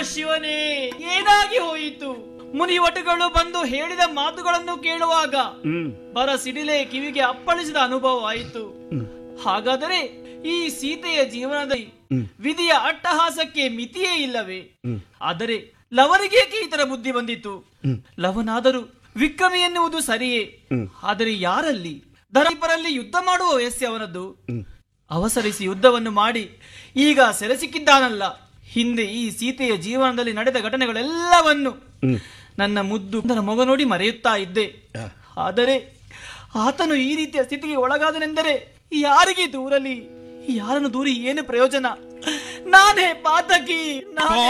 ಶಿವನೇ ಏನಾಗಿ ಹೋಯಿತು ಮುನಿವಟುಗಳು ಬಂದು ಹೇಳಿದ ಮಾತುಗಳನ್ನು ಕೇಳುವಾಗ ಹ್ಮ್ ಬರ ಸಿಡಿಲೆ ಕಿವಿಗೆ ಅಪ್ಪಳಿಸಿದ ಅನುಭವ ಆಯಿತು ಹಾಗಾದರೆ ಈ ಸೀತೆಯ ಜೀವನದಲ್ಲಿ ವಿಧಿಯ ಅಟ್ಟಹಾಸಕ್ಕೆ ಮಿತಿಯೇ ಇಲ್ಲವೇ ಆದರೆ ಲವನಿಗೇಕೆ ಈ ತರ ಬುದ್ಧಿ ಬಂದಿತು ಲವನಾದರೂ ವಿಕ್ರಮಿ ಎನ್ನುವುದು ಸರಿಯೇ ಆದರೆ ಯಾರಲ್ಲಿ ದರೀಪರಲ್ಲಿ ಯುದ್ಧ ಮಾಡುವ ವಯಸ್ಸೆ ಅವನದ್ದು ಅವಸರಿಸಿ ಯುದ್ಧವನ್ನು ಮಾಡಿ ಈಗ ಸೆರೆ ಸಿಕ್ಕಿದ್ದಾನಲ್ಲ ಹಿಂದೆ ಈ ಸೀತೆಯ ಜೀವನದಲ್ಲಿ ನಡೆದ ಘಟನೆಗಳೆಲ್ಲವನ್ನು ನನ್ನ ಮುದ್ದು ನನ್ನ ಮಗ ನೋಡಿ ಮರೆಯುತ್ತಾ ಇದ್ದೆ ಆದರೆ ಆತನು ಈ ರೀತಿಯ ಸ್ಥಿತಿಗೆ ಒಳಗಾದನೆಂದರೆ ಯಾರಿಗೆ ದೂರಲಿ ಯಾರನ್ನು ದೂರಿ ಏನು ಪ್ರಯೋಜನ ನಾನೇ ಪಾತಕಿ ನಾನೇ